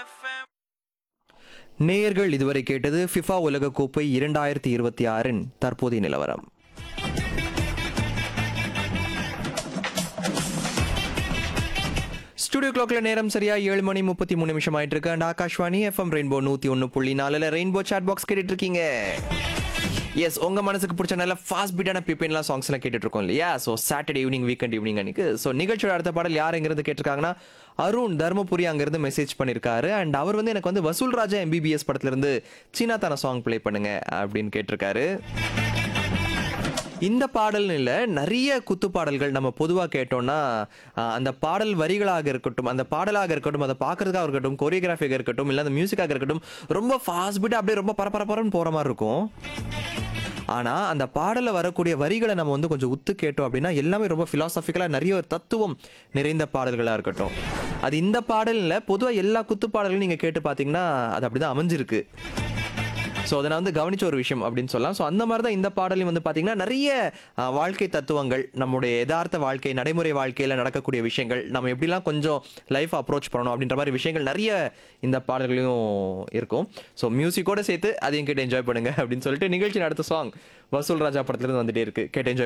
நேயர்கள் இதுவரை கேட்டது ஃபிஃபா உலகக்கோப்பை இரண்டாயிரத்தி இருபத்தி ஆறின் தற்போதைய நிலவரம் ஸ்டுடியோ கிளாக்ல நேரம் சரியா ஏழு மணி முப்பத்தி மூணு நிமிஷம் ஆயிட்டு இருக்கு அண்ட் ஆகாஷ்வாணி எஃப்எம் ரெயின்போ நூத்தி ஒன்று புள்ளி நாலுல ரெயின்போ சாட் பாக்ஸ் கேட்டுட்டு இருக்கீங்க எஸ் உங்க மனசுக்கு பிடிச்ச நல்ல ஃபாஸ்ட் பீட்டான பிபின்லாம் சாங்ஸ் எல்லாம் கேட்டுட்டு இருக்கோம் இல்லையா so Saturday evening weekend evening அன்னைக்கு ஸோ நிகழ்ச்சியோட அடுத்த பாடல் யார் எங்கிருந்து கேட்டிருக்காங்கன்னா அருண் தர்மபுரி அங்கிருந்து மெசேஜ் பண்ணியிருக்காரு அண்ட் அவர் வந்து எனக்கு வந்து வசூல் ராஜா எம்பிபிஎஸ் படத்துல இருந்து சீனாத்தான சாங் ப்ளே பண்ணுங்க அப்படின்னு கேட்டிருக்காரு இந்த பாடல்னு இல்லை நிறைய குத்து பாடல்கள் நம்ம பொதுவாக கேட்டோம்னா ஆஹ், அந்த பாடல் வரிகளாக இருக்கட்டும் அந்த பாடலாக இருக்கட்டும் அதை பார்க்கறதுக்காக இருக்கட்டும் கொரியோகிராஃபியாக இருக்கட்டும் இல்லை அந்த மியூசிக்காக இருக்கட்டும் ரொம்ப ஃபாஸ்ட் பீட் அப்படியே ரொம்ப பரபரப்பரன்னு போகிற மாதிரி இருக்கும் ஆனால் அந்த பாடலில் வரக்கூடிய வரிகளை நம்ம வந்து கொஞ்சம் உத்து கேட்டோம் அப்படின்னா எல்லாமே ரொம்ப ஃபிலாசபிக்கலாக நிறைய ஒரு தத்துவம் நிறைந்த பாடல்களாக இருக்கட்டும் அது இந்த பாடலில் பொதுவாக எல்லா குத்து பாடல்களும் நீங்கள் கேட்டு பார்த்தீங்கன்னா அது அப்படி தான் அமைஞ்சிருக்கு ஸோ அதை நான் வந்து கவனிச்ச ஒரு விஷயம் அப்படின்னு சொல்லலாம் ஸோ அந்த மாதிரி தான் இந்த பாடலையும் வந்து பார்த்தீங்கன்னா நிறைய அஹ், வாழ்க்கை தத்துவங்கள் நம்முடைய யதார்த்த வாழ்க்கை நடைமுறை வாழ்க்கையில் நடக்கக்கூடிய விஷயங்கள் நம்ம எப்படிலாம் கொஞ்சம் லைஃப் அப்ரோச் பண்ணணும் அப்படின்ற மாதிரி விஷயங்கள் நிறைய இந்த பாடல்களையும் இருக்கும் ஸோ மியூசிக்கோட சேர்த்து அதையும் கேட்டு என்ஜாய் பண்ணுங்க அப்படின்னு சொல்லிட்டு நிகழ்ச்சியின் அடுத்த சாங் வசூல் ராஜா படத்துலேருந்து வந்துட்டே இருக்கு கேட்டு என்ஜாய்